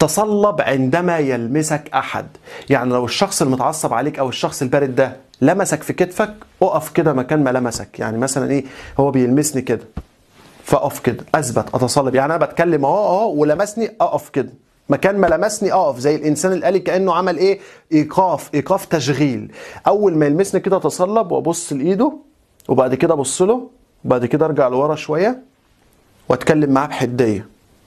تصلب عندما يلمسك احد يعني لو الشخص المتعصب عليك او الشخص البارد ده لمسك في كتفك اقف كده مكان ما لمسك يعني مثلا ايه هو بيلمسني كده فاقف كده اثبت اتصلب يعني انا بتكلم اهو اهو ولمسني اقف كده مكان ما لمسني اقف زي الانسان الالي كانه عمل ايه ايقاف ايقاف تشغيل اول ما يلمسني كده اتصلب وابص لايده وبعد كده ابص له وبعد كده ارجع لورا شويه واتكلم معاه بحديه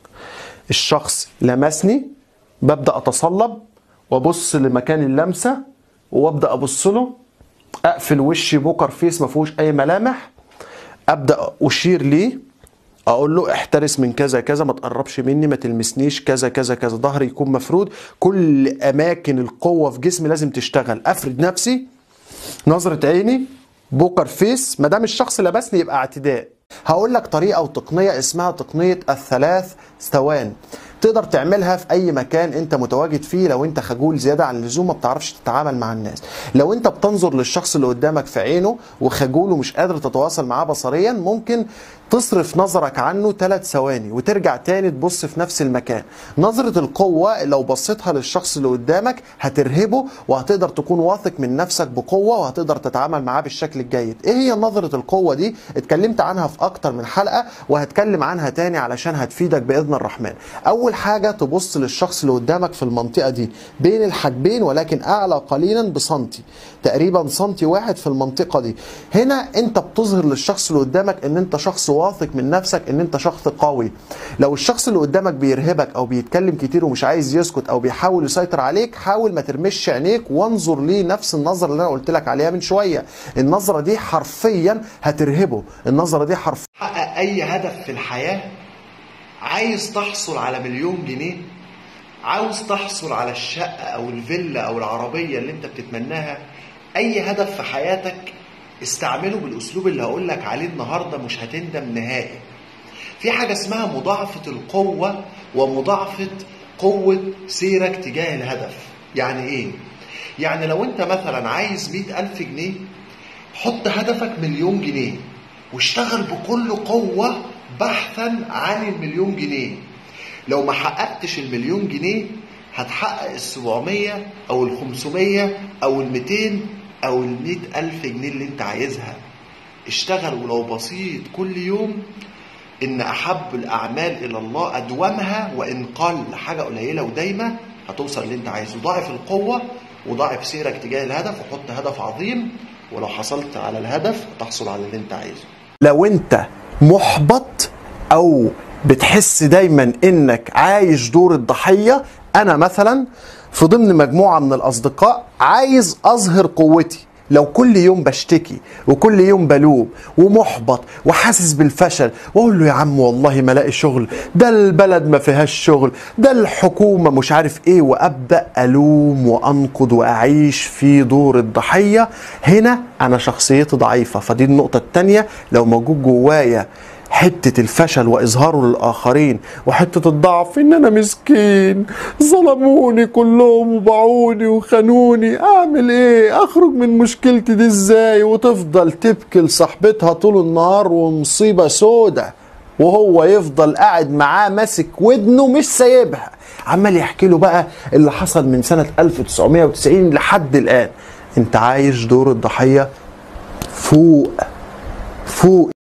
الشخص لمسني ببدا اتصلب وابص لمكان اللمسه وابدا ابص له اقفل وشي بوكر فيس ما فيهوش اي ملامح ابدا اشير ليه اقول له احترس من كذا كذا ما تقربش مني ما تلمسنيش كذا كذا كذا ظهري يكون مفرود كل اماكن القوه في جسمي لازم تشتغل افرد نفسي نظره عيني بوكر فيس ما دام الشخص لبسني يبقى اعتداء هقول لك طريقه وتقنيه اسمها تقنيه الثلاث ثوان تقدر تعملها في اي مكان انت متواجد فيه لو انت خجول زياده عن اللزوم ما بتعرفش تتعامل مع الناس لو انت بتنظر للشخص اللي قدامك في عينه وخجول ومش قادر تتواصل معاه بصريا ممكن تصرف نظرك عنه ثلاث ثواني وترجع تاني تبص في نفس المكان نظرة القوة لو بصيتها للشخص اللي قدامك هترهبه وهتقدر تكون واثق من نفسك بقوة وهتقدر تتعامل معاه بالشكل الجيد ايه هي نظرة القوة دي اتكلمت عنها في اكتر من حلقة وهتكلم عنها تاني علشان هتفيدك باذن الرحمن اول حاجة تبص للشخص اللي قدامك في المنطقة دي بين الحاجبين ولكن اعلى قليلا بسنتي تقريبا سنتي واحد في المنطقة دي هنا انت بتظهر للشخص اللي قدامك ان انت شخص واثق من نفسك ان انت شخص قوي لو الشخص اللي قدامك بيرهبك او بيتكلم كتير ومش عايز يسكت او بيحاول يسيطر عليك حاول ما ترمش عينيك وانظر ليه نفس النظره اللي انا قلت لك عليها من شويه النظره دي حرفيا هترهبه النظره دي حرفيا حقق اي هدف في الحياه عايز تحصل على مليون جنيه عاوز تحصل على الشقه او الفيلا او العربيه اللي انت بتتمناها اي هدف في حياتك استعمله بالاسلوب اللي هقول لك عليه النهارده مش هتندم نهائي في حاجه اسمها مضاعفه القوه ومضاعفه قوه سيرك تجاه الهدف يعني ايه يعني لو انت مثلا عايز مئة ألف جنيه حط هدفك مليون جنيه واشتغل بكل قوة بحثا عن المليون جنيه لو ما حققتش المليون جنيه هتحقق السبعمية أو الخمسمية أو الميتين أو المئة ألف جنيه اللي انت عايزها اشتغل ولو بسيط كل يوم إن أحب الأعمال إلى الله أدومها وإن قل حاجة قليلة ودايمة هتوصل اللي انت عايزه ضاعف القوة وضاعف سيرك تجاه الهدف وحط هدف عظيم ولو حصلت على الهدف هتحصل على اللي انت عايزه لو انت محبط او بتحس دايما انك عايش دور الضحية انا مثلا في ضمن مجموعة من الاصدقاء عايز اظهر قوتي لو كل يوم بشتكي وكل يوم بلوم ومحبط وحاسس بالفشل واقول له يا عم والله ما لاقي شغل ده البلد ما فيهاش شغل ده الحكومه مش عارف ايه وابدا الوم وانقد واعيش في دور الضحيه هنا انا شخصيتي ضعيفه فدي النقطه الثانيه لو موجود جوايا حتة الفشل وإظهاره للآخرين وحتة الضعف إن أنا مسكين ظلموني كلهم وباعوني وخانوني أعمل إيه أخرج من مشكلتي دي إزاي وتفضل تبكي لصاحبتها طول النهار ومصيبة سودة وهو يفضل قاعد معاه ماسك ودنه مش سايبها عمال يحكي له بقى اللي حصل من سنة 1990 لحد الآن انت عايش دور الضحية فوق فوق